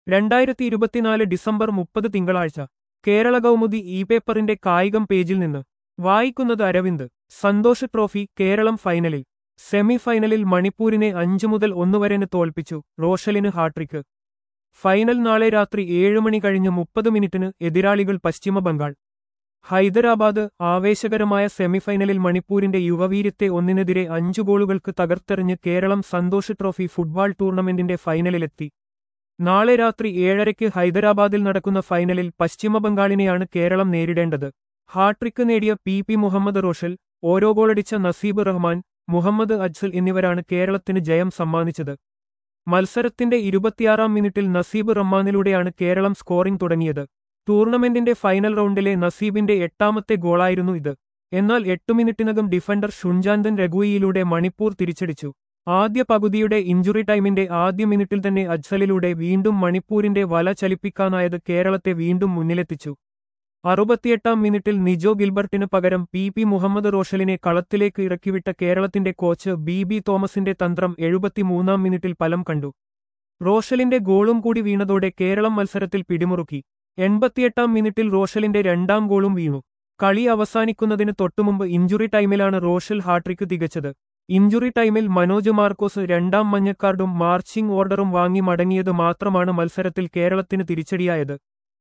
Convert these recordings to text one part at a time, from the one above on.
രണ്ടായിരത്തി ഇരുപത്തിനാല് ഡിസംബർ മുപ്പത് തിങ്കളാഴ്ച കേരള കൗമുദി ഇ പേപ്പറിന്റെ കായികം പേജിൽ നിന്ന് വായിക്കുന്നത് അരവിന്ദ് സന്തോഷ് ട്രോഫി കേരളം ഫൈനലിൽ സെമി ഫൈനലിൽ മണിപ്പൂരിനെ അഞ്ചു മുതൽ ഒന്ന് വരെന് തോൽപ്പിച്ചു റോഷലിന് ഹാട്രിക്ക് ഫൈനൽ നാളെ രാത്രി ഏഴ് മണി കഴിഞ്ഞ് മുപ്പത് മിനിറ്റിന് എതിരാളികൾ പശ്ചിമ ബംഗാൾ ഹൈദരാബാദ് ആവേശകരമായ സെമിഫൈനലിൽ മണിപ്പൂരിന്റെ യുവവീര്യത്തെ ഒന്നിനെതിരെ അഞ്ചു ഗോളുകൾക്ക് തകർത്തെറിഞ്ഞ് കേരളം സന്തോഷ് ട്രോഫി ഫുട്ബോൾ ടൂർണമെന്റിന്റെ ഫൈനലിലെത്തി നാളെ രാത്രി ഏഴരയ്ക്ക് ഹൈദരാബാദിൽ നടക്കുന്ന ഫൈനലിൽ പശ്ചിമബംഗാളിനെയാണ് കേരളം നേരിടേണ്ടത് ഹാട്രിക്ക് നേടിയ പി പി മുഹമ്മദ് റോഷൽ ഓരോ ഗോളടിച്ച നസീബ് റഹ്മാൻ മുഹമ്മദ് അജ്സൽ എന്നിവരാണ് കേരളത്തിന് ജയം സമ്മാനിച്ചത് മത്സരത്തിന്റെ ഇരുപത്തിയാറാം മിനിറ്റിൽ നസീബ് റഹ്മാനിലൂടെയാണ് കേരളം സ്കോറിംഗ് തുടങ്ങിയത് ടൂർണമെന്റിന്റെ ഫൈനൽ റൗണ്ടിലെ നസീബിന്റെ എട്ടാമത്തെ ഗോളായിരുന്നു ഇത് എന്നാൽ എട്ടു മിനിറ്റിനകം ഡിഫൻഡർ ഷുൻജാന്തൻ രഘുയിലൂടെ മണിപ്പൂർ തിരിച്ചടിച്ചു ആദ്യ പകുതിയുടെ ഇഞ്ചുറി ടൈമിന്റെ ആദ്യ മിനിറ്റിൽ തന്നെ അജ്സലിലൂടെ വീണ്ടും മണിപ്പൂരിന്റെ വല ചലിപ്പിക്കാനായത് കേരളത്തെ വീണ്ടും മുന്നിലെത്തിച്ചു അറുപത്തിയെട്ടാം മിനിറ്റിൽ നിജോ ഗിൽബർട്ടിന് പകരം പി പി മുഹമ്മദ് റോഷലിനെ കളത്തിലേക്ക് ഇറക്കിവിട്ട കേരളത്തിന്റെ കോച്ച് ബി ബി തോമസിന്റെ തന്ത്രം എഴുപത്തിമൂന്നാം മിനിറ്റിൽ ഫലം കണ്ടു റോഷലിന്റെ ഗോളും കൂടി വീണതോടെ കേരളം മത്സരത്തിൽ പിടിമുറുക്കി എൺപത്തിയെട്ടാം മിനിറ്റിൽ റോഷലിന്റെ രണ്ടാം ഗോളും വീണു കളി അവസാനിക്കുന്നതിന് തൊട്ടുമുമ്പ് ഇഞ്ചുറി ടൈമിലാണ് റോഷൽ ഹാട്രിക്ക് തികച്ചത് ഇഞ്ചുറി ടൈമിൽ മനോജ് മാർക്കോസ് രണ്ടാം മഞ്ഞക്കാർഡും മാർച്ചിംഗ് ഓർഡറും വാങ്ങി മടങ്ങിയത് മാത്രമാണ് മത്സരത്തിൽ കേരളത്തിന് തിരിച്ചടിയായത്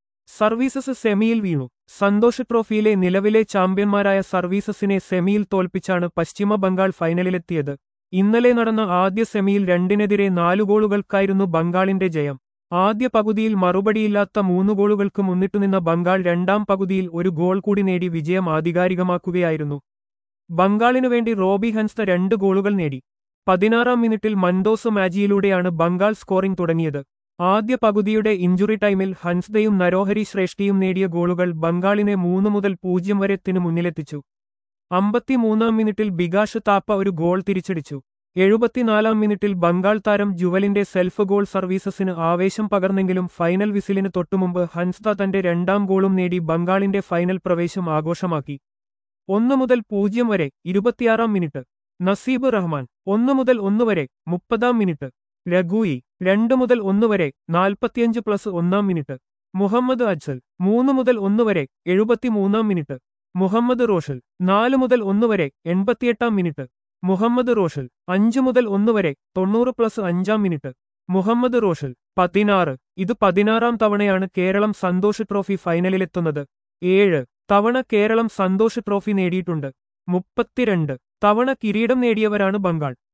സർവീസസ് സെമിയിൽ വീണു സന്തോഷ് ട്രോഫിയിലെ നിലവിലെ ചാമ്പ്യന്മാരായ സർവീസസിനെ സെമിയിൽ തോൽപ്പിച്ചാണ് പശ്ചിമ ബംഗാൾ ഫൈനലിലെത്തിയത് ഇന്നലെ നടന്ന ആദ്യ സെമിയിൽ രണ്ടിനെതിരെ നാലു ഗോളുകൾക്കായിരുന്നു ബംഗാളിന്റെ ജയം ആദ്യ പകുതിയിൽ മറുപടിയില്ലാത്ത മൂന്ന് ഗോളുകൾക്ക് മുന്നിട്ടുനിന്ന ബംഗാൾ രണ്ടാം പകുതിയിൽ ഒരു ഗോൾ കൂടി നേടി വിജയം ആധികാരികമാക്കുകയായിരുന്നു ബംഗാളിനു വേണ്ടി റോബി ഹൻസ്ത രണ്ട് ഗോളുകൾ നേടി പതിനാറാം മിനിറ്റിൽ മൻഡോസ് മാജിയിലൂടെയാണ് ബംഗാൾ സ്കോറിംഗ് തുടങ്ങിയത് ആദ്യ പകുതിയുടെ ഇഞ്ചുറി ടൈമിൽ ഹൻസ്ദയും നരോഹരി ശ്രേഷ്ഠിയും നേടിയ ഗോളുകൾ ബംഗാളിനെ മൂന്ന് മുതൽ പൂജ്യം വരെത്തിന് മുന്നിലെത്തിച്ചു അമ്പത്തിമൂന്നാം മിനിറ്റിൽ ബികാഷ് താപ്പ ഒരു ഗോൾ തിരിച്ചടിച്ചു എഴുപത്തിനാലാം മിനിറ്റിൽ ബംഗാൾ താരം ജുവലിന്റെ സെൽഫ് ഗോൾ സർവീസസിന് ആവേശം പകർന്നെങ്കിലും ഫൈനൽ വിസിലിന് തൊട്ടുമുമ്പ് ഹൻസ്ത തന്റെ രണ്ടാം ഗോളും നേടി ബംഗാളിന്റെ ഫൈനൽ പ്രവേശം ആഘോഷമാക്കി ഒന്നു മുതൽ പൂജ്യം വരെ ഇരുപത്തിയാറാം മിനിറ്റ് നസീബ് റഹ്മാൻ ഒന്നു മുതൽ ഒന്ന് വരെ മുപ്പതാം മിനിറ്റ് രഘുയി രണ്ടു മുതൽ ഒന്ന് വരെ നാൽപ്പത്തിയഞ്ച് പ്ലസ് ഒന്നാം മിനിറ്റ് മുഹമ്മദ് അജ്സൽ മൂന്ന് മുതൽ ഒന്ന് വരെ എഴുപത്തിമൂന്നാം മിനിറ്റ് മുഹമ്മദ് റോഷൽ നാല് മുതൽ ഒന്ന് വരെ എൺപത്തിയെട്ടാം മിനിറ്റ് മുഹമ്മദ് റോഷൽ അഞ്ചു മുതൽ ഒന്ന് വരെ തൊണ്ണൂറ് പ്ലസ് അഞ്ചാം മിനിറ്റ് മുഹമ്മദ് റോഷൽ പതിനാറ് ഇത് പതിനാറാം തവണയാണ് കേരളം സന്തോഷ് ട്രോഫി ഫൈനലിലെത്തുന്നത് ഏഴ് തവണ കേരളം സന്തോഷ് ട്രോഫി നേടിയിട്ടുണ്ട് മുപ്പത്തിരണ്ട് തവണ കിരീടം നേടിയവരാണ് ബംഗാൾ